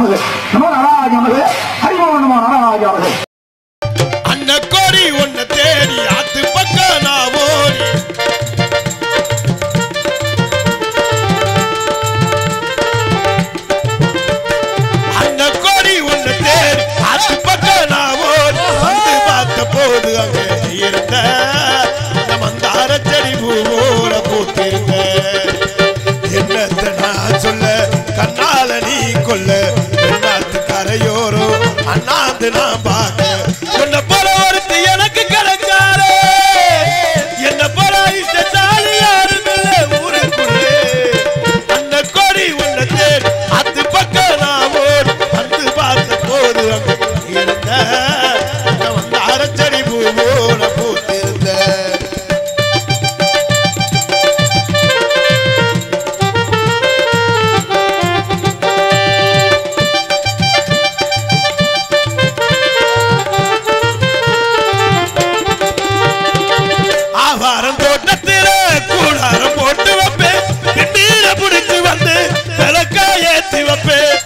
நமது நம நாராஜ நமது ஹரிமோ நம நாராஜ அவர்கள் அண்ண கோடி உன்னை தேடி ஆத்து பக்கம் நான் ஓடி அண்ண கோடி உன்னை தேடி ஆத்து பக்கம் நான் ஓடி வந்து பார்த்த போது அங்கே இருந்த அந்த மந்தார செடி பூவோட பூத்திருந்த என்னத்தை நான் சொல்ல கண்ணால நீ கொல்ல பெண்ணாத்து கரையோரோ அண்ணாந்து நான் பார்க்க உன்னை போல ஒருத்தி எனக்கு கிடைச்சாரு என்ன போல இஷ்டசாலி யாரும் இல்லை ஊருக்குள்ளே அண்ண கொடி உன்னை தேடி அத்து பக்கம் நான் ஓடி வந்து பார்த்த போது அங்க இருந்த அந்த மந்தார செடி பூவோட பூத்திருந்த ஆவாரம் தோட்டத்தில கூடாரம் போட்டு வைப்பேன் வெண்ணீர புடிச்சு வந்து விளக்கா ஏத்தி வைப்பேன்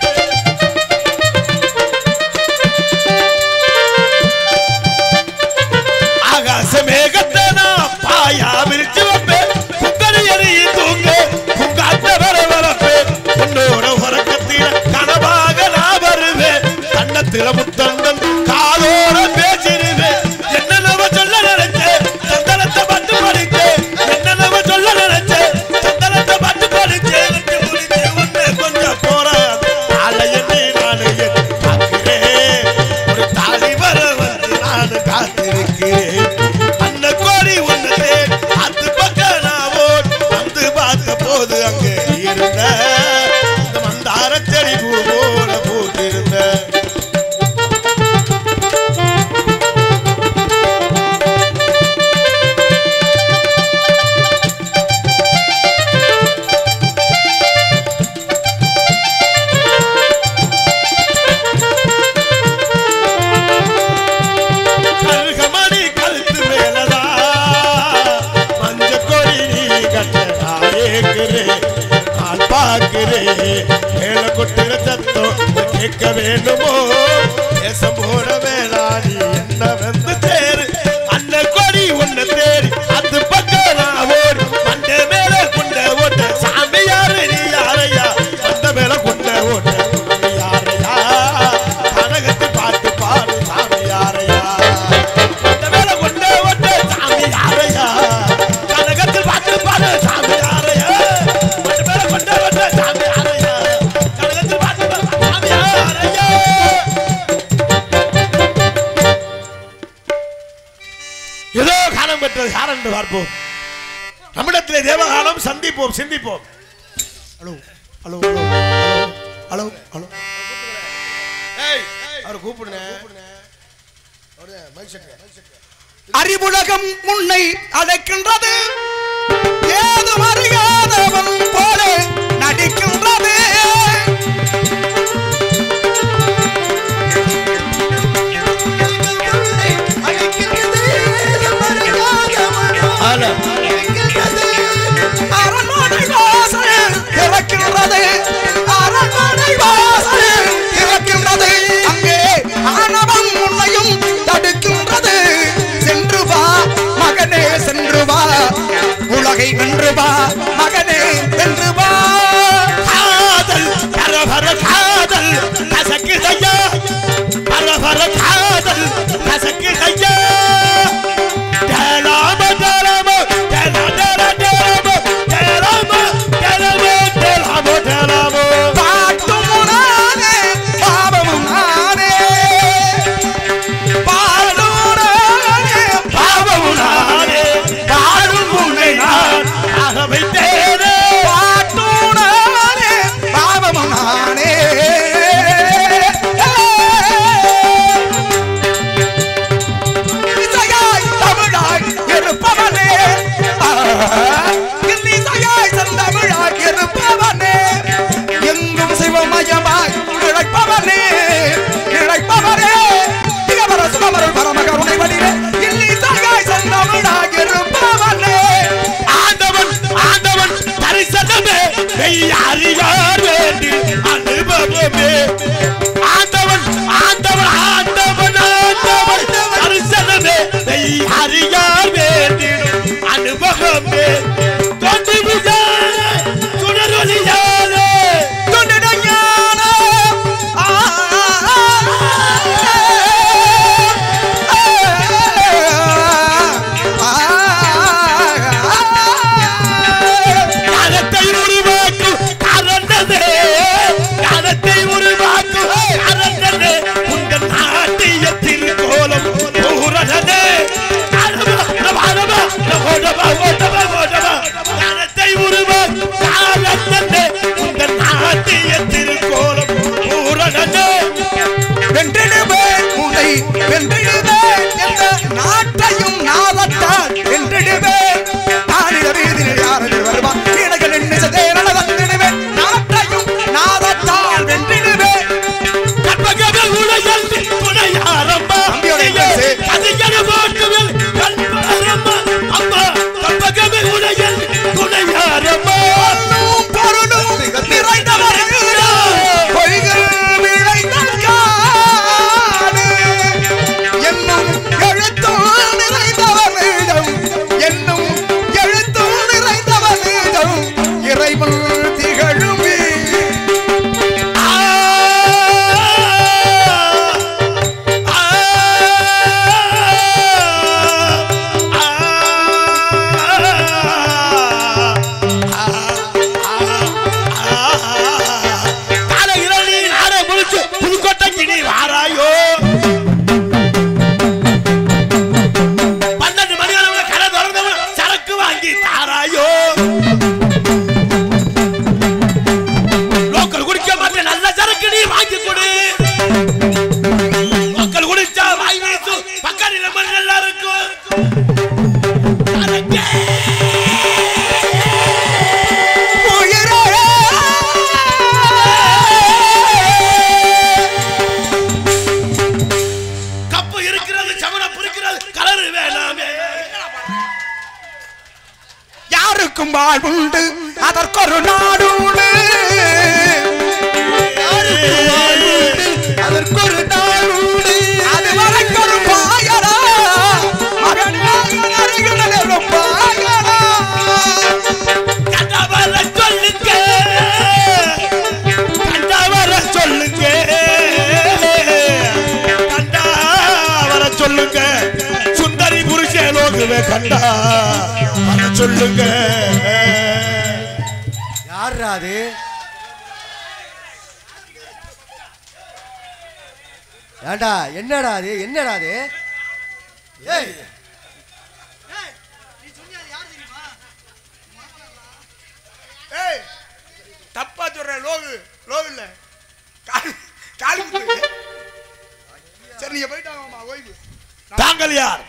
ஆகாச மேகத்தை நான் பாயா விரிச்சு வைப்பேன் குக்கரி எறிய தூங்க குங்காத்த வர வரப்பேன் உன்னோட உறக்கத்தில கனவாக நான் வருவேன் கண்ணத்தில முத்தந்தன் காதோட பேசிடுவேன் என்ன நம்ம சொல்ல நினைச்சேன் சந்தனத்தை பட்டு படித்தேன் என்ன நம்ம சொல்ல நினைச்சேன் சந்தனத்தை பட்டு படித்தேன் எனக்கு முடிச்சு உன்னை கொஞ்சம் போறேன் நாளை என்னை நாளை பார்க்கிறேன் ஒரு தாலி வர வந்து நான் காத்திருக்கிறேன் அன்ன கோடி ஒன்று அத்து பக்கம் நான் ஓடி வந்து பார்த்த போது அங்கே இருந்த இந்த மந்தார செடி பூ போல பூத்திருந்த கருகமணி கழுத்து மேலதா மஞ்ச கொடி நீ கட்ட நாயேக்கிறேன் நான் பார்க்கிறேன் மேல கொட்டுற சத்தம் கேட்க வேண்டுமோ தேசம் போட வேளாணி என்ன வந்து சேரு அண்ண கொடி உன்னை தேடி அது பக்கம் நான் ஓடி மண்ட மேல குண்ட ஓட்ட சாமி யாரு நீ யாரையா மண்ட மேல குண்ட ஓட்ட சாமி யாரையா கனகத்து பாட்டு பாடு சாமி யாரையா மண்ட மேல குண்ட ஓட்ட சாமி யாரையா கனகத்து பாட்டு பாடு சாமி யாரையா மண்ட மேல குண்ட ஓட்ட சாமி யாரையா கனகத்து பாட்டு பாடு சாமி யாரையா ஏதோ காலம் பெற்றது யார் என்று பார்ப்போம் நம்மிடத்திலே தேவகாலம் சந்திப்போம் சிந்திப்போம் hello hello hello hello hello ஏய் அவர் கூப்பிடுங்க அறிவுலகம் முன்னை அழைக்கின்றது ஏது அறியாதவன் போல நடிக்கின்றது அரண்மனை வாசல் திறக்கின்றது அரண்மனை வாசல் திறக்கின்றது அங்கே ஆணவம் உன்னையும் தடுக்கின்றது சென்று வா மகனே சென்று வா உலகை வென்று வா மகனே வென்று வா காதல் பரபர காதல் கசக்கு ஐயா பரபர காதல் கசக்கு ஐயா தேலாம தேலாம தேலா தேலா தேலாம தேலாம தேலாம தேலாம தேலாம பாட்டும் நானே பாவமும் நானே பாடும் நானே பாவமும் நானே பாடும் உன்னை நான் ஆக வைத்தேனே பாட்டும் நானே பாவமும் நானே இசையாய் தமிழாய் இருப்பவனே இசையாய் செந்தமிழாய் இருப்பவனே எங்கும் சிவமயமாய் இழைப்பவனே இழைப்பவனே திகவர சுகமருள் பரம கருணை வடிவே இல்லிசையாய் செந்தமிழாய் இருப்பவனே ஆண்டவன் ஆண்டவன் தரிசனமே மெய் அறிவார் வேண்டி அனுபவமே யாருக்கும் வாழ்வுண்டு அதற்கொரு நாடு உண்டு யாருக்கும் வாழ்வுண்டு, அதற்கொரு நாடு உண்டு அது வரைக்கொரு பாயடா மகனே அருகிலே பாயடா கண்டவர சொல்லுங்க கண்டவர சொல்லுங்க கண்டவர சொல்லுங்க சுந்தரி புருஷே லோகுவே கண்டா வர சொல்லுங்க யார்ரா அது ஏண்டா என்னடா அது என்னடா அது ஏய் ஏய் தப்பா சொல்ற லோகு லோகு இல்ல கால் கால் குத்து. சரி நீங்க போயிட்டாங்கம்மா ஓய்வு தாங்கள் யார்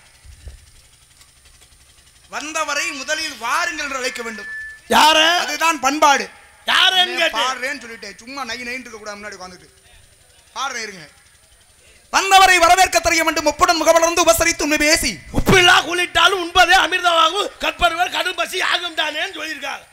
வந்தவரை முதலில் வாருங்கள் என்று அழைக்க வேண்டும் யார அதுதான் பண்பாடு யாருன்னு கேட்டேன் பாடுறேன்னு சொல்லிட்டேன் சும்மா நை நைன்னு இருக்க கூட முன்னாடி உட்காந்துட்டு பாடுறேன் இருங்க வந்தவரை வரவேற்க தெரிய வேண்டும் முப்புடன் முகமலர்ந்து உபசரித்து உண்மை பேசி உப்பில்லா குளிட்டாலும் உண்பதே அமிர்தமாகும் கற்பருவர் கடும் பசி ஆகும் தானேன்னு சொல்லியிருக்காங்க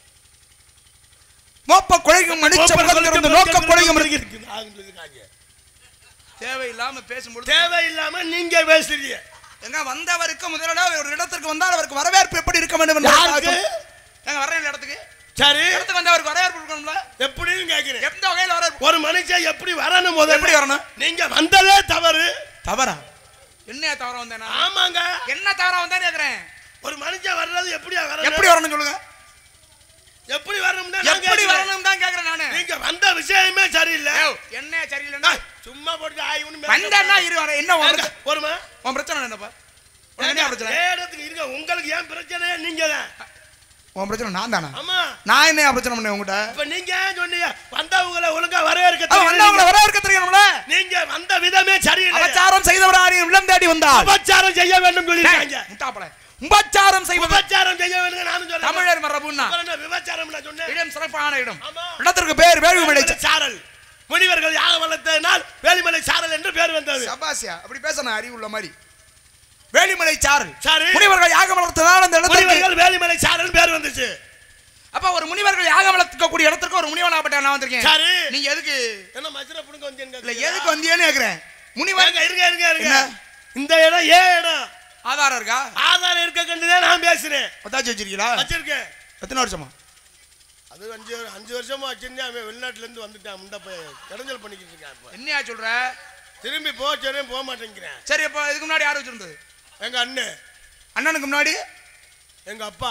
மோப்ப குழையும் மடிச்ச முகத்திலிருந்து நோக்க குழையும் இருக்கு. இருக்குது ஆகும் சொல்லியிருக்காங்க. தேவையில்லாம பேசும்பொழுது தேவையில்லாம நீங்க பேசுறீங்க எங்க வந்தவருக்கு முதலிட ஒரு இடத்திற்கு வந்தால் அவருக்கு வரவேற்பு எப்படி இருக்க வேண்டும் என்று யாருக்கு? எங்க வர்றேன் இடத்துக்கு சரி இடத்துக்கு வந்தவருக்கு வரவேற்பு இருக்கணும்ல எப்படின்னு கேக்குறேன் எந்த வகையில் வரவேற்பு ஒரு மனுஷன் எப்படி வரணும் முதல்ல எப்படி வரணும்? நீங்க வந்ததே தவறு தவறா என்ன தவற வந்தேன் ஆமாங்க என்ன தவற வந்தேன் கேக்குறேன் ஒரு மனுஷன் வர்றது எப்படி வரணும் எப்படி வரணும் சொல்லுங்க எப்படி வரணும்னா எப்படி வரணும் தான் கேக்குறேன் நானு நீங்க வந்த விஷயமே சரியில்லை ஏய், என்ன சரியில்லைன்னா ஏய், சும்மா போட்டு ஆய்வுன்னு வந்தேன்னா இரு வரேன் என்ன உன் ஏங்க, பிரச்சனை? ஒருமா உன் பிரச்சனை என்னப்பா உனக்கு என்ன பிரச்சனை இடத்துக்கு இருக்க உங்களுக்கு ஏன் பிரச்சனை நீங்க தான் உன் பிரச்சனை நான் தானா ஆமா நான் என்ன பிரச்சனை பண்ணேன் உங்ககிட்ட இப்ப நீங்க ஏன் சொன்னீங்க வந்தவங்களை ஒழுங்கா வரவேற்க அவன் வந்தவங்களை தெரியல. வரவேற்க தெரியணும்ல நீங்க வந்த விதமே சரியில்லை அபச்சாரம் செய்தவர் ஆரியம் உள்ளம் தேடி வந்தார் உபச்சாரம் செய்ய வேண்டும் சொல்லிருக்காங்க முட்டாப்பல உபச்சாரம் செய்வது உபச்சாரம் செய்ய வேண்டும் நானும் சொல்றேன் தமிழர் மரபுன்னா அப்புறம் என்ன விபச்சாரம் நான் சொன்னேன் இடம் சிறப்பான இடம் ஆமா. இடத்திற்கு பேர் வேள்விமலை சாரல் முனிவர்கள் யாக வளர்த்ததினால் வேலிமலை சாரல் என்று பேர் வந்தது சபாசியா அப்படி பேசணும் அறிவு உள்ள மாதிரி வேலிமலை சாரல் சரி. முனிவர்கள் யாகம் வளர்த்ததால் அந்த இடத்திற்கு முனிவர்கள் வேலிமலை சாரல் பேர் வந்துச்சு அப்ப ஒரு முனிவர்கள் யாகம் வளர்க்கக்கூடிய இடத்திற்கு ஒரு முனிவனாகப்பட்ட நான் வந்திருக்கேன் சரி. நீங்க எதுக்கு என்ன மதுரை புடுங்க வந்தீங்க இல்ல எதுக்கு வந்தியேன்னு கேக்குறேன் முனிவர் இருங்க இருங்க இருங்க இருங்க என்ன? இந்த இடம் ஏன் இடம் ஆதாரம் இருக்கா ஆதாரம் இருக்க கண்டுதான் நான் பேசுறேன் பத்தாச்சு வச்சிருக்கீங்களா வச்சிருக்கேன் எத்தனை வருஷமா அது அஞ்சு அஞ்சு வருஷமா வச்சிருந்தேன் அவன் வெளிநாட்டுல இருந்து வந்துட்டான் முண்டை போய் இடைஞ்சல் பண்ணிக்கிட்டு இருக்கான் இப்ப என்னையா சொல்ற திரும்பி போ சரி போக மாட்டேங்கிறேன் சரி அப்ப இதுக்கு முன்னாடி யார் வச்சிருந்தது எங்க அண்ணன் அண்ணனுக்கு முன்னாடி எங்க அப்பா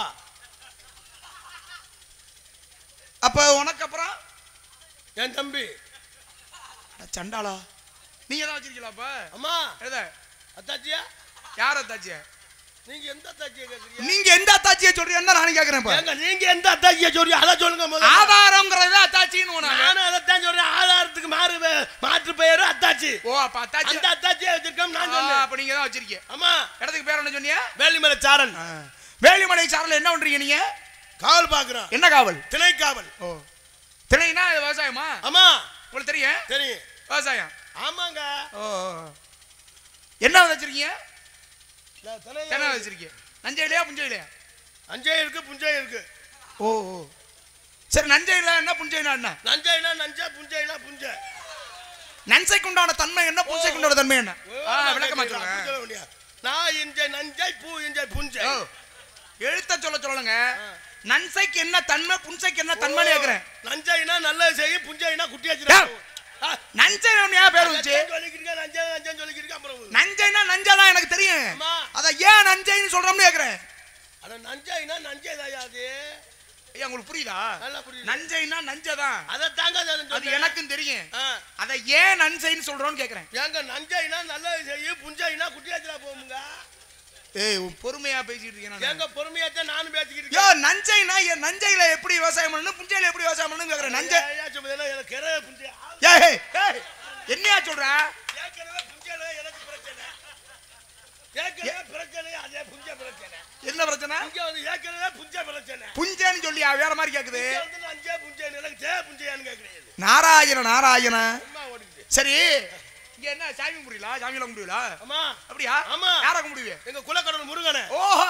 அப்ப உனக்கு அப்புறம் என் தம்பி அட சண்டாளா நீங்க தான் வச்சிருக்கீங்களா அப்ப அம்மா எத அத்தாச்சியா யார் அத்தாச்சியா நீங்க எந்த அத்தாச்சியை கேக்குறீங்க நீங்க எந்த அத்தாச்சியை சொல்றீங்கன்னு தான் நானும் கேக்குறேன் இப்ப ஏங்க நீங்க எந்த அத்தாச்சியை சொல்றீங்க அதை சொல்லுங்க முதல்ல ஆதாரம்ங்கிறது அத்தாச்சின்னு உனக்கு நானும் அதைத்தான் சொல்றேன் ஆதாரத்துக்கு மாறு பெ- மாற்று பெயரு அத்தாச்சி ஓ அப்ப அத்தாச்சி அந்த அத்தாச்சியை வச்சிருக்கோம் நான் ஆ, சொன்னேன் அப்ப நீங்க தான் வச்சிருக்கீங்க ஆமா இடத்துக்கு பேர் என்ன சொன்னீங்க வேலிமலை சாரல் வேலிமலை சாரல் என்ன பண்றீங்க நீங்க காவல் பாக்குறோம் என்ன காவல் திணை காவல் ஓ திணைனா இது விவசாயமா ஆமா உங்களுக்கு தெரியும் தெரியும் விவசாயம் ஆமாங்க ஓ என்ன வச்சிருக்கீங்க நான் திணை என்ன வச்சிருக்கீங்க நஞ்சையிலையா புஞ்சையிலையா அஞ்சை இருக்கு புஞ்சை இருக்கு ஓ ஓ சரி நஞ்சையில என்ன புஞ்சைனா என்ன நஞ்சைனா நஞ்சை புஞ்சைனா புஞ்சை நன்சைக்கு உண்டான தன்மை என்ன புஞ்சைக்கு உண்டான தன்மை என்ன ஆ, விளக்கமா அப்படி சொல்லுங்க சொல்ல முடியாது. நான் இஞ்சை நஞ்சை பூ இஞ்சை புஞ்சை ஓ, எழுத்த சொல்ல சொல்லுங்க நன்சைக்கு என்ன தன்மை புன்சைக்கு என்ன தன்மைன்னு கேக்குறேன் நஞ்சைனா நல்லது செய்யும் புஞ்சைனா குட்டி டேய். வச்சிருக்கோம் நஞ்சை ஏன் பேர் வந்துச்சு சொல்லிக்கிறீங்க நஞ்சை நஞ்சை சொல்லிக்கிறீங்க அப்புறம் நஞ்சைனா நஞ்சைதான் எனக்கு தெரியும் ஆமா. அத ஏன் நஞ்சைன்னு சொல்றோம்னு கேக்குறேன் அட நஞ்சைனா நஞ்சை தாயாது ஐயா உங்களுக்கு புரியுதா நல்லா புரியுது நஞ்சைனா நஞ்சதான் அதை தாங்க அது எனக்கும் தெரியும் ஆ. அத ஏன் நஞ்சைன்னு சொல்றோம்னு கேக்குறேன் ஏங்க நஞ்சைனா நல்லது செய்யும் புஞ்சைனா குட்டி வச்சிரா போமுங்க ஏய் உன் பொறுமையா பேசிட்டு இருக்கேன் ஏங்க நானு. பொறுமையாத்தான் நானும் பேசிக்கிட்டு யோ இருக்கேன். நஞ்சைனா என் நஞ்சையில எப்படி விவசாயம் பண்ணணும் புஞ்சையில எப்படி விவசாயம் பண்ணணும் கேக்குறேன் நஞ்சை ஏன் ஏன் சொல்லுதுன்னா, எனக்கு கிரை புஞ்சை ஏய் ஏய், என்னையா சொல்ற ஏற்கனவே புஞ்சையில எனக்கு பிரச்சனை ஏற்கனவே பிரச்சனை அதே புஞ்ச பிரச்சனை என்ன பிரச்சனை இங்க வந்து ஏற்கனவே புஞ்ச பிரச்சனை புஞ்சைன்னு சொல்லியா வேற மாதிரி கேக்குது இங்க வந்து நான் அஞ்சே புஞ்சை எனக்கு தே புஞ்சையான்னு கேக்குறேன் நாராயண நாராயண சும்மா ஓடிக்கிட்டு சரி இங்க என்ன சாமி கும்பிடுவீங்களா சாமி எல்லாம் கும்பிடுவீங்களா ஆமா அப்படியா ஆமா. யார கும்பிடுவீங்க எங்க குலக்கடல் முருகனை ஓஹோ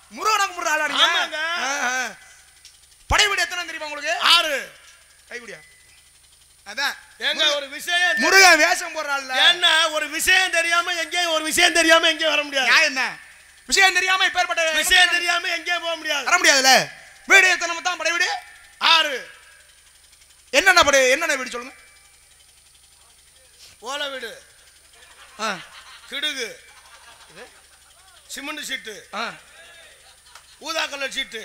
முருகனை கும்பிடுற ஆளா நீங்க ஆமாங்க. ஆ, ஆ. படை வீடு எத்தனை தெரியுமா உங்களுக்கு ஆறு கைவிடியா அதான் எங்க ஒரு விஷயம் தெரி- முருகன் வேஷம் போடுற ஆள்ல என்ன ஒரு விஷயம் தெரியாம எங்கேயும் ஒரு விஷயம் தெரியாம எங்கேயும் வர முடியாது நியாயம் என்ன விஷயம் தெரியாம இப்பேற்பட்ட விஷயம் தெரியாம எங்கேயும் போக முடியாது வர முடியாதுல்ல வீடு எத்தனை தான் படை வீடு ஆறு என்னென்ன படை என்னென்ன வீடு சொல்லுங்க ஓலை வீடு ஆ, கிடுகு சிமெண்ட் சீட்டு ஆ. ஊதா கலர் சீட்டு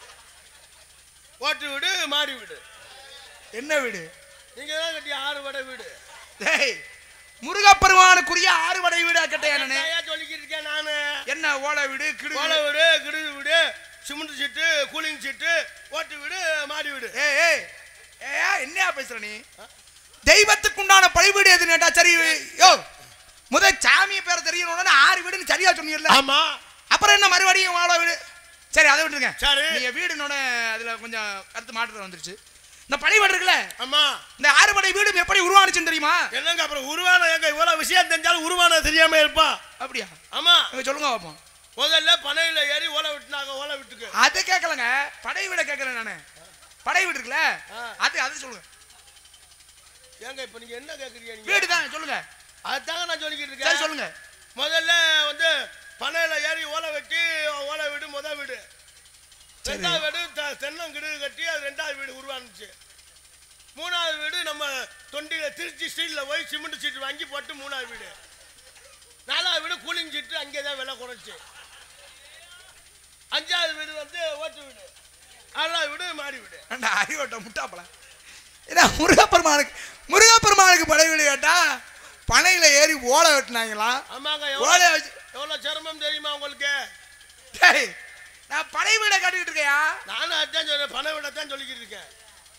ஓட்டு வீடு மாடி வீடு என்ன வீடு நீங்க தான் கட்டிய ஆறு வடை வீடு டேய் முருகப்பெருமானுக்குரிய ஆறு படை வீடா கேட்டேன் நானு ஐயா சொல்லிக்கிட்டு இருக்கேன் நானு என்ன ஓலை வீடு கிடு ஓலை வீடு கிடுகு வீடு சிமெண்ட் சீட்டு கூலிங் சீட்டு ஓட்டு வீடு மாடி வீடு ஏய் ஏய் ஏயா என்னையா பேசுற நீ தெய்வத்துக்கு உண்டான பழி வீடு எதுன்னு கேட்டா சரி யோ முத சாமி பேர் தெரியணும்னு ஆறு வீடுன்னு சரியா சொன்னீங்கல்ல ஆமா அப்புறம் என்ன மறுபடியும் வாழ வீடு சரி அதை விட்டுருங்க சரி. நீங்க வீடுனோட அதுல கொஞ்சம் கருத்து மாற்றம் வந்துருச்சு இந்த பழி வீடு இருக்குல்ல ஆமா இந்த ஆறு படை வீடு எப்படி உருவானுச்சுன்னு தெரியுமா என்னங்க அப்புறம் உருவான எங்க இவ்வளவு விஷயம் தெரிஞ்சாலும் உருவான தெரியாம இருப்பா அப்படியா ஆமா அங்க சொல்லுங்க பார்ப்போம் முதல்ல பனையில ஏறி ஓலை விட்டுனாங்க ஓலை விட்டுக்கு அதை கேட்கலங்க படை வீட கேட்கறேன் நானு படை வீடு இருக்குல்ல ஆ. அது அது சொல்லுங்க ஏங்க இப்ப நீங்க என்ன கேக்குறீங்க நீங்க வீடு தான் சொல்லுங்க அதுதாங்க நான் சொல்லிக்கிட்டு சரி இருக்கேன் சொல்லுங்க முதல்ல வந்து பனையில ஏறி ஓலை வெட்டி ஓலை வீடு முத வீடு ரெண்டாவது வீடு த- தென்னங்கிடு கட்டி அது ரெண்டாவது வீடு உருவானுச்சு மூணாவது வீடு நம்ம தொண்டியில திருச்சி ஸ்டீல்ல போய் சிமெண்ட் சீட்டு வாங்கி போட்டு மூணாவது வீடு நாலாவது வீடு கூலிங் சீட்டு அங்கே தான் விலை குறைச்சு அஞ்சாவது வீடு வந்து ஓட்டு வீடு ஆறாவது வீடு மாடி வீடு ஏண்டா அறிவோட்ட முட்டாப்பல ஏன்னா முருகப்பெருமானுக்கு முருகப்பெருமானுக்கு படை வீடு கேட்டா பனையில ஏறி ஓலை வெட்டினாங்களா ஆமாங்க ஓலை எவ்வளோ வச்சு எவ்வளோ சிரமம் தெரியுமா உங்களுக்கு டேய், நான் படை வீடை கட்டிக்கிட்டு இருக்கையா நானும் அதான் சொல்றேன் பண விட தான் சொல்லிக்கிட்டு இருக்கேன்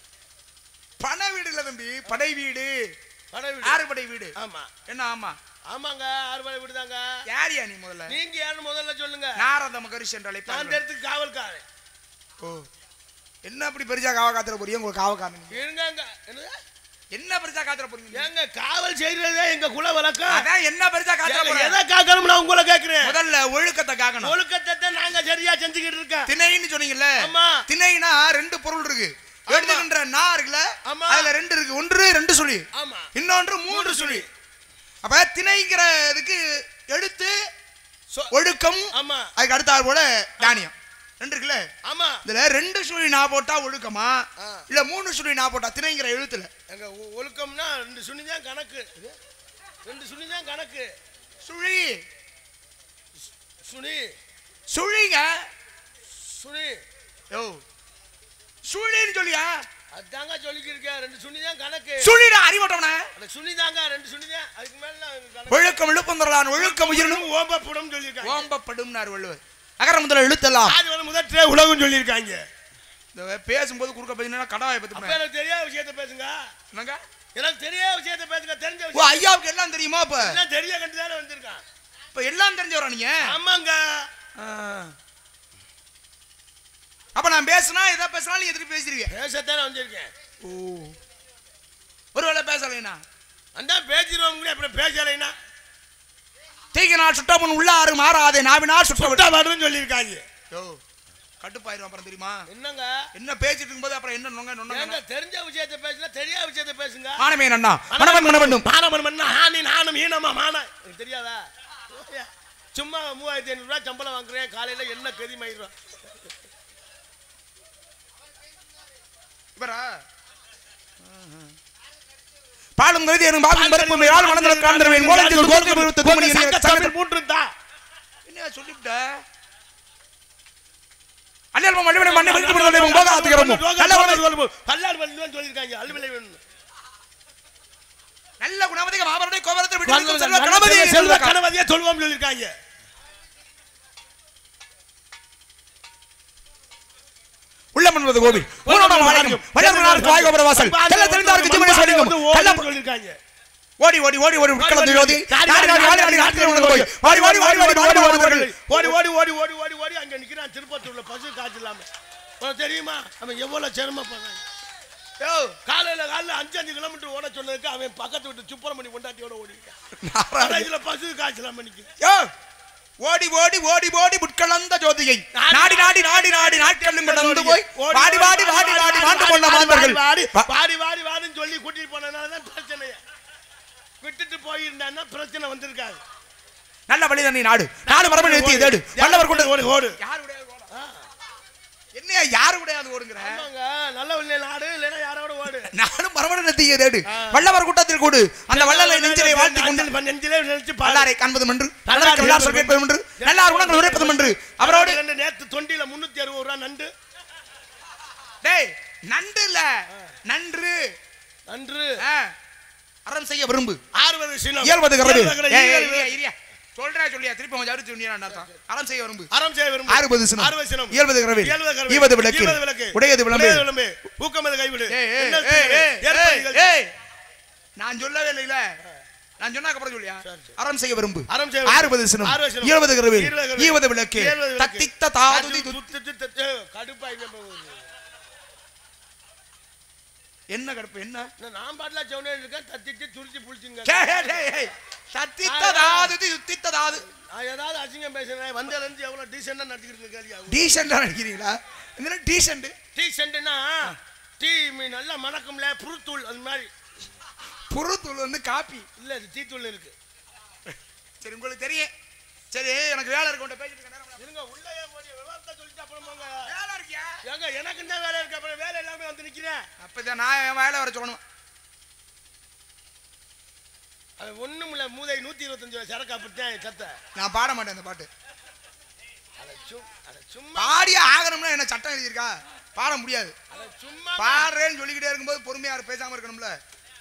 பனை வீடு இல்ல தம்பி படை வீடு பண வீடு ஆறு படை வீடு ஆமா என்ன ஆமா ஆமாங்க ஆறு மணி வீடு தாங்க யாரியா நீ முதல்ல நீங்க யாருன்னு முதல்ல சொல்லுங்க நாரத மகரிஷி என்று நான் இந்த அழைப்பாங்க இடத்துக்கு காவல்காரன் ஓ என்ன அப்படி பெருசா காவ காத்துற போறீங்க உங்களுக்கு காவ காரணம் இருங்க அங்க. என்னது? என்ன பெருசா காத்துற போறீங்க ஏங்க காவல் செய்யறதே எங்க குல வழக்கம் அதான் என்ன பெருசா காத்துற ஏங்க, போறீங்க எதை காக்கணும் நான் உங்களை கேக்குறேன் முதல்ல ஒழுக்கத்தை காக்கணும் ஒழுக்கத்தை தான் நாங்க சரியா செஞ்சுக்கிட்டு இருக்கோம் திணைன்னு சொன்னீங்கல்ல ஆமா. திணைனா ரெண்டு பொருள் இருக்கு எழுதுகின்ற நா இருக்குல்ல ஆமா. அதுல ரெண்டு இருக்கு ஒன்று ரெண்டு சொல்லி ஆமா இன்னொன்று மூன்று சொல்லி அப்ப திணைங்கிறதுக்கு எழுத்து சொ- ஒழுக்கம் ஆமா அதுக்கு அடுத்தாது போல தானியம் ரெண்டு இருக்குல்ல ஆமா இதுல ரெண்டு சுழி நான் போட்டா ஒழுக்கமா ஆ. இல்ல மூணு சுழி நான் போட்டா திணைங்கிற எழுத்துல எங்க ஒ- ஒழுக்கம்னா ரெண்டு சுனி தான் கணக்கு ரெண்டு சுனி தான் கணக்கு சுழி சுனி சுழிங்க சுனி யோ சுழின்னு சொல்லியா அதாங்க சொல்லிக்கிட்டு இருக்கேன் ரெண்டு சுனி தான் கணக்கு சுழிடா அறிவட்டவன அந்த சுனி தாங்க ரெண்டு சுனி தான் அதுக்கு மேல கணக்கு ஒழுக்கம் இழுப்பந்தரலான் ஒழுக்கம் உயிரினும் ஓம்பப்படும் சொல்லியிருக்காங்க ஓம்பப்படும்னார் வள்ளுவர் அகர முதல்ல எழுத்தெல்லாம் ஆதி வந்து முதற்றே உலகம் சொல்லியிருக்காங்க இந்த பேசும்போது குறுக்க பேசினா கடவாயை அப்ப பத்தி எனக்கு தெரியாத விஷயத்த பேசுங்க என்னங்க எனக்கு தெரியாத விஷயத்த பேசுங்க தெரிஞ்ச ஓ விஷயம் ஐயாவுக்கு எல்லாம் தெரியுமா இப்ப எல்லாம் தெரிய கண்டு தானே வந்திருக்கான் இப்ப எல்லாம் தெரிஞ்சவரா நீங்க ஆமாங்க ஆ. அப்ப நான் பேசினா எதா பேசினாலும் நீ எதிர்த்து பேசிருவீங்க பேசத்தானே வந்திருக்கேன் ஓ ஒருவேளை பேசலைனா அந்த பேசிடுவோம் கூட அப்புறம் பேசலைன்னா தீக்கினால் சுட்டவன் உள்ளாறு மாறாதே நாவினால் சுட்டவன் சுட்டா வரும்னு சொல்லியிருக்காங்க யோ கட்டுப்பாயிரும் அப்புறம் தெரியுமா என்னங்க என்ன பேசிட்டு இருக்கும்போது அப்புறம் என்ன நொங்க ஏங்க நொங்க தெரிஞ்ச விஷயத்த பேசல தெரியாத விஷயத்த பேசுங்க மானமே நன்னா மனவன் மனவண்டும் மானவன் மன்னா ஹானி நானும் ஈனமா மான எனக்கு தெரியாதா சும்மா மூவாயிரத்தி ஐநூறு ரூபாய் சம்பளம் வாங்குறேன் காலையில என்ன கதி மயிரும் இவரா பாலும் கருதி எனும் பாகும் பருப்பும் யாழ் மனதில் காண்கிறவேன் மூலத்தில் கோர்த்து விழுத்த தூமணி எறிய சங்கத்தில் மூன்று இருந்தா என்ன சொல்லிவிட்ட அண்ணல் மல்லிவனை மண்ணை விட்டு விடுதலை போகாத்துகிறோம் நல்ல குணம் பல்லாடு வந்து சொல்லியிருக்காங்க அலுவலை வேணும் நல்ல குணமதிக மாபரனை கோபுரத்தை விட்டு வைக்கும் செல்வ கணபதி செல்வ கணபதியா சொல்வோம் சொல்லியிருக்காங்க உள்ள மன்வது கோவில் மூணாம் வழக்கம் வடக்கு நாளுக்கு வாய் கோபுர வாசல் தெல்ல தெரிந்தாருக்கு ஜீவனை சொல்லிங்கும் கள்ள சொல்லியிருக்காங்க ஓடி ஓடி ஓடி ஓடி விற்கிறது ஜோதி நாடி நாடி நாடி நாடி நாட்டில் உணர்ந்து போய் வாடி வாடி வாடி வாடி வாடி வாடி ஓடி ஓடி ஓடி ஓடி ஓடி ஓடி அங்க நிக்கிறான் திருப்பத்தூர்ல பசு காய்ச்சல் இல்லாம உனக்கு தெரியுமா அவன் எவ்வளவு சிரமப்படுறான் யோ காலையில காலையில அஞ்சு அஞ்சு கிலோமீட்டர் ஓட சொன்னதுக்கு அவன் பக்கத்து விட்டு சுப்பிரமணி கொண்டாட்டியோட ஓடி இருக்கான் இதுல பசு காய்ச்சல் இல்லாம நிக்குது யோ ஓடி ஓடி ஓடி ஓடி புட்கலந்த ஜோதியை நாடி நாடி நாடி நாடி நாட்களும் கடந்து போய் வாடி வாடி வாடி வாடி வாண்டு கொண்ட மாந்தர்கள் வாடி வா- வாடி வாடி வாடின்னு சொல்லி கூட்டிட்டு போனதுனால தான் பிரச்சனை விட்டுட்டு போயிருந்தான்னா பிரச்சனை வந்திருக்காது நல்ல வழி நீ நாடு நாடு மரபு நிறுத்தி தேடு வல்லவர் கொண்டு ஓடு ஓடு யாரு உடையாது ஓட என்னையா யாரு உடையாது ஓடுங்கிற ஆமாங்க நல்ல வெள்ளை நாடு இல்லைன்னா யாரோட ஓடு நானும் மரபு நிறுத்திய தேடு வல்லவர் கூட்டத்தில் கூடு அந்த வள்ளலை நெஞ்சிலை வாழ்த்தி கொண்டு நெஞ்சிலே நினைச்சு பாரு வல்லாரை காண்பதும் என்று நல்லாருக்கு எல்லா சொல் கேட்பதும் என்று நல்லார் குணங்கள் உரைப்பதும் என்று அவரோடு ரெண்டு நேத்து தொண்டியில முன்னூத்தி அறுபது ரூபா நண்டு டேய் நண்டு இல்ல நன்று நன்று ஆ, அறம் செய்ய விரும்பு ஆறுவது சினம் இயல்பது கரடு இயல்பது ஏய், ஏய், இயல்பது இரியா, இரியா. சொல்றா சொல்லியா திருப்பி கொஞ்சம் அறுத்து சொன்னியா அர்த்தம் அறம் செய்ய விரும்பு அறம் செய்ய விரும்பு ஆறுபது சினம். அறுபது சினம் இயல்பது கரவில். இயல்பது கரவில். ஈவது விளக்கு. ஈவது விளக்கு உடையது விளம்பு. உடையது விளம்பு ஊக்கமது கைவிடு ஏய், ஏய், என்ன ஏய், ஏய், ஏற்பது ஏய், நிகழ்ச்சி. ஏய். நான் சொல்லவே இல்லைல நான் சொன்னாக்க அப்புறம் சொல்லியா சரி, சரி. அறம் செய்ய விரும்பு அறம் செய்ய விரும்பு. ஆறுபது சினம் ஆறுபது சினம். இருபது கரவில் ஈவது கரவில். ஈவது விளக்கு ஈவது விளக்கு. தத்தித்த தாதுதி அது துத்- துத்து, துத்து, துத்து. கடுப்பா இங்க போகுது. என்ன கடுப்பு என்ன நான் நான் பாட்டுல செவனே இருக்கேன் தத்திட்டு துரிச்சு புளிச்சுங்க ஏய், ஏய், ஏய், ஏய். தத்தித்த தாதுதி துத்தித்த தாது நான் ஏதாவது அசிங்கம் பேசுறேன் வந்ததுல இருந்து எவ்வளவு டீசெண்டா நடத்திக்கிட்டு கேள்வி டீசெண்டா நினைக்கிறீங்களா என்ன டீசெண்ட் டீசெண்ட்னா டீ மீ நல்லா மணக்கும்ல புருத்தூள் அது மாதிரி புறத்தூள் வந்து காப்பி இல்ல இது டீத்தூள் இருக்கு சரி உங்களுக்கு தெரியும் சரி எனக்கு வேலை இருக்கு உன்கிட்ட பேசிட்டு இருக்க நேரம் இல்ல. இருங்க உள்ளே போய் விவரத்தை சொல்லிட்டு அப்புறம் போங்க வேலை இருக்கியா ஏங்க எனக்கு என்ன வேலை இருக்கு அப்புறம் வேலை எல்லாமே வந்து நிக்கிறேன் அப்பதான் நான் என் வேலை வர சொல்லணும் அது ஒண்ணும் இல்ல மூதை நூத்தி இருபத்தஞ்சு ரூபாய் சரக்கு அப்படித்தான் சத்த நான் பாட மாட்டேன் அந்த பாட்டு அத சும் அத சும்மா பாடியே ஆகணும்னா என்ன சட்டம் எழுதியிருக்கா பாட முடியாது அத சும்மா பாடுறேன்னு சொல்லிக்கிட்டே இருக்கும்போது பொறுமையா இரு, பேசாம இருக்கணும்ல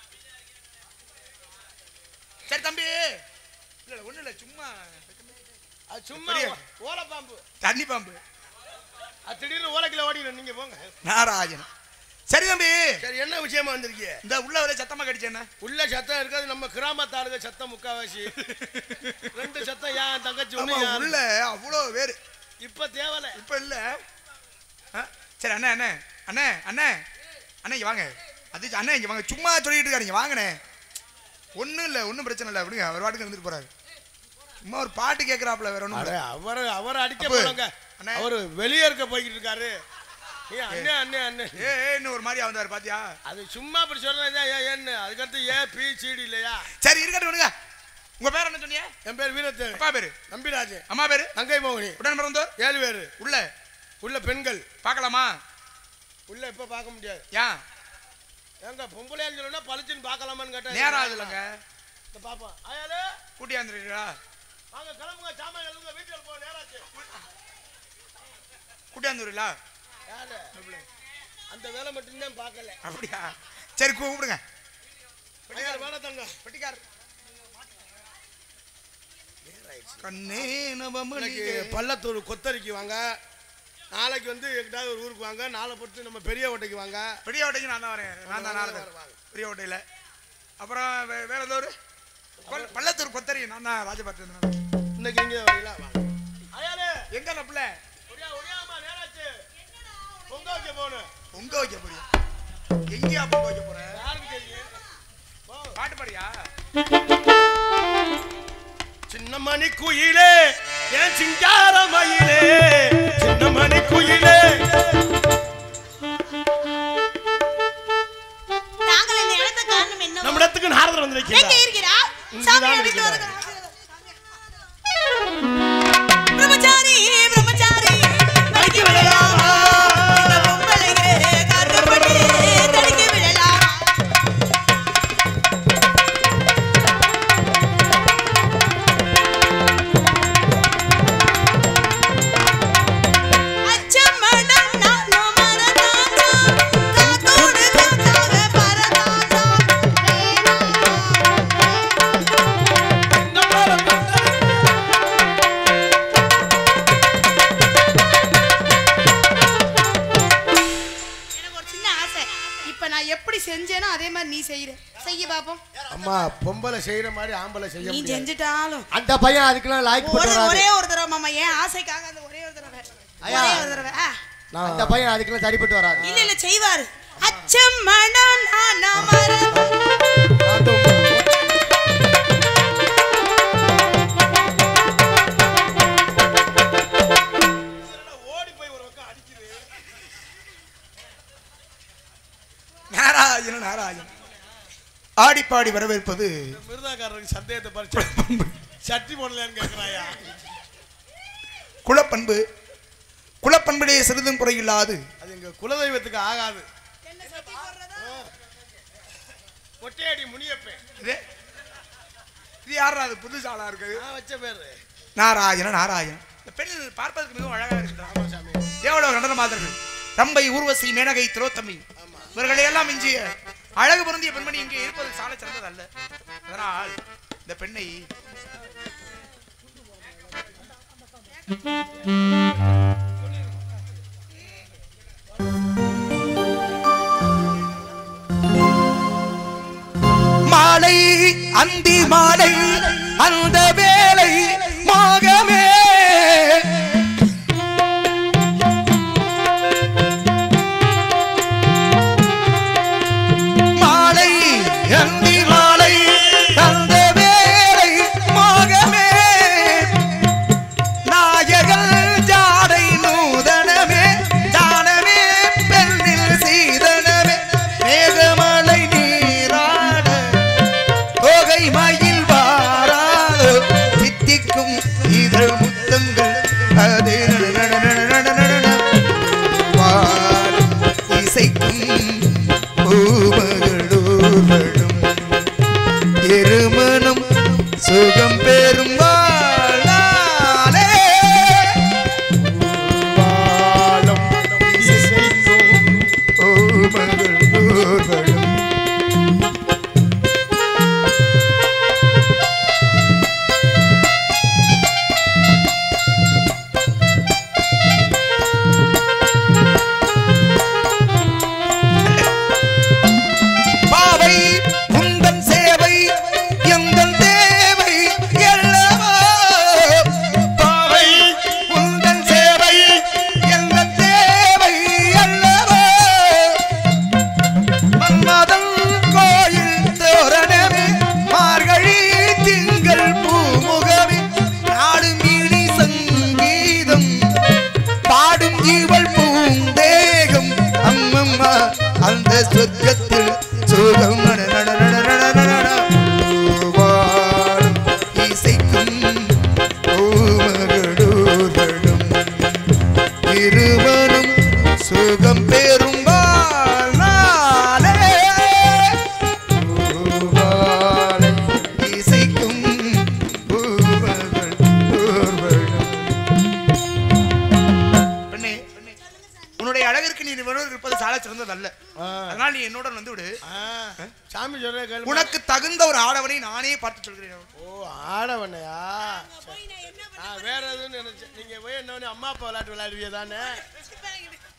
சரி தம்பி இல்ல இல்ல ஒண்ணு இல்ல சும்மா அது சும்மா அப்படியே. ஓலை பாம்பு தண்ணி பாம்பு அது திடீர்னு ஓலைக்குள்ள ஓடிடும் நீங்க போங்க நாராஜன் சரி தம்பி சரி என்ன விஷயமா வந்திருக்கீங்க இந்த உள்ள வரை சத்தமா கடிச்சு என்ன உள்ள சத்தம் இருக்காது நம்ம கிராமத்தாளுங்க சத்தம் முக்காவாசி ரெண்டு சத்தம் ஏன் தங்கச்சி ஆமா ஒண்ணு யாரு? உள்ள அவ்வளவு பேரு இப்ப தேவலை இப்ப இல்ல ஆ, சரி அண்ணே அண்ணே அண்ணே அண்ணே அண்ணே இங்க வாங்க அது அண்ணே இங்க வாங்க சும்மா சொல்லிட்டு இருக்காரு வாங்கண்ணே ஒண்ணும் இல்ல ஒண்ணும் பிரச்சனை இல்ல விடுங்க அவர் பாட்டுக்கு இருந்துட்டு போறாரு சும்மா ஒரு பாட்டு கேக்குறாப்ல வேற ஒண்ணும் அட இல்ல. அவர் அவர் அடிக்க அப்ப, போறாங்க அண்ணே. அவர் வெளியே இருக்க போய்கிட்டு இருக்காரு ஏ அண்ணே அண்ணே அண்ணே ஏ ஏன்னு ஒரு மாதிரியா வந்தாரு பாத்தியா அது சும்மா அப்படி சொல்றதா ஏன் ஏன்னு அதுக்கடுத்து ஏ பி சிடி இல்லையா சரி இருக்கட்டும் விடுங்க உங்க பேர் என்ன சொன்னீங்க என் பேர் வீரத்து அப்பா பேரு நம்பிராஜ் அம்மா பேரு தங்கை மோகினி உடன் பிறந்தோர் ஏழு பேரு உள்ள உள்ள பெண்கள் பார்க்கலாமா உள்ள இப்ப பார்க்க முடியாது ஏன் ஏங்க பொம்பளையான்னு சொல்லணும்னா பளிச்சுன்னு பார்க்கலாமான்னு கேட்டா நேரம் ஆகுதுலங்க இந்த பாப்போம் ஆயாலே கூட்டியாந்துருக்கா வாங்க கிளம்புங்க சாமான் எழுதுங்க வீட்டுல போ நேராச்சு கூட்டியாந்துருங்களா யாரு அந்த வேலை மட்டும்தான் பார்க்கல அப்படியா சரி கூப்பிடுங்க பெட்டிக்கார வேலை தங்க பெட்டிக்கார் கண்ணே நவமணி இன்னைக்கு பள்ளத்தூர் கொத்தரிக்கு வாங்க நாளைக்கு வந்து எங்கிட்டாவது ஒரு ஊருக்கு வாங்க நாளை பொறுத்து நம்ம பெரிய ஓட்டைக்கு வாங்க பெரிய ஓட்டைக்கு நான் தான் வரேன் நான் தான் நாலு பேர் பெரிய ஓட்டையில் அப்புறம் வே- வேற ஏதோ ஒரு கொல்- பள்ளத்தூர் கொத்தரி நான் தான் ராஜபாட்டு இன்னைக்கு இங்கே வரீங்களா வாங்க அயாலே எங்க நப்பில ஒடியா ஒடியாமா நேராச்சு பொங்க வைக்க போகணும் பொங்க வைக்க போறியா எங்கேயா பொங்க வைக்க போற யாருக்கு தெரியும் போ. பாட்டு பாடியா சின்ன மணி குயிலே ஏன் சிங்கார மயிலே சின்ன மணி குயிலே நாங்கள் இந்த இடத்த காரணம் என்ன நம்ம இடத்துக்கு நாரதர் வந்து எங்க வைக்கிறா இருக்கிறார் இங்கதான் சாமி வீட்டுல இருக்கிறார். வருகிறார் பிரம்மச்சாரி பிரம்மச்சாரி தடுக்கி விடலாமா இந்த பொம்பளையே காக்கப்பட்டு தடுக்கி விடலாமா அச்சமடம் நானோ மரதாசா காத்தோடு காத்தாக பரதாசா எனக்கு ஒரு சின்ன ஆசை இப்ப நான் எப்படி செஞ்சேனோ அதே மாதிரி நீ செய்யற செய்ய பாப்போம் அம்மா பொம்பளை செய்யற மாதிரி ஆம்பளை செய்ய நீ முடியாது செஞ்சுட்டாலும் அந்த பையன் அதுக்கெல்லாம் லாய்க் ஒரே போட்டு ஒரே வராது ஒரு தடவை மாமா ஏன் ஆசைக்காக அந்த ஒரே ஒரு தடவை ஐயா. ஒரே ஒரு தடவை ஆ. அந்த பையன் அதுக்கெல்லாம் சரிப்பட்டு வராது இல்ல இல்ல செய்வாரு அச்சம் மனம் நானா மரம் ஆடி பாடி வரவேற்பது மிருதாக்காரருக்கு சந்தேகத்தை பறிச்சு சட்டி போடலையான்னு கேட்கிறாயா குலப்பண்பு குலப்பண்பிலே சிறிதும் குறையில்லாது அது எங்க குலதெய்வத்துக்கு ஆகாது ஒட்டையடி முனியப்பேன் இது இது யாரா அது புதுசு ஆளா இருக்குது நான் வச்ச பேரு நாராயண நாராயணன் இந்த பெண் பார்ப்பதற்கு மிகவும் அழகாக இருக்கிறார் எவ்வளவு நடன மாதர்கள் ரம்பை ஊர்வசி மேனகை திரோத்தமி இவர்களை எல்லாம் இஞ்சிய அழகு பொருந்திய பெண்மணி இங்கே இருப்பது சால சிறந்தது அல்ல அதனால் இந்த பெண்ணை மாலை அந்தி மாலை அந்த வேலை மாகமே மாலை அந்தி மாலை அந்த வேலை மாகமே நாயகல் ஜாடை நூதனமே தானமே பெண்ணில் சீதனமே மேகமலை நீராட தோகை மயில் வாராதோ சித்திக்கும் இதழ் முத்தங்கள் அது வாரும் இசைக்கும் பூமகளூர்களும் இருமனும் சுகம் பெறும் வாழாலே வாழும் இசைக்கும் பூமகளூர்களும் பாவை உந்தன் சேவை எந்தன் தேவை எல்லவோ பாவை உந்தன் சேவை எந்தன் தேவை எல்லவோ மன்மதன் கோயில் தோரணமே மார்கழி திங்கள் பூமுகமே நாடும் இனி சங்கீதம் பாடும் இவள் பூந்தேகம் அம்மம்மா அந்த சொர்க்கத்தில் சுகம் நட நட நட நட நட நட. பூவாடும் இசைக்கும் பூமகளூர்களும் இருவரும் சுகம் பெறும் வாழ்நாளே. பூவாடை இசைக்கும் பூமகளூர்களும் பெண்ணே உன்னுடைய அழகிற்கு நீ வருவது இருப்பது சால சிறந்தது அல்ல அதனால் நீ என்னோட வந்து விடு சாமி சொல்ற கேள்வி உனக்கு தகுந்த ஒரு ஆடவனை நானே பார்த்து சொல்கிறேன் ஓ ஆடவனையா சரி. நான் வேற எதுவும் நினைச்சேன் நீங்க போய் என்ன அம்மா அப்பா விளையாட்டு விளையாடுவிய தானே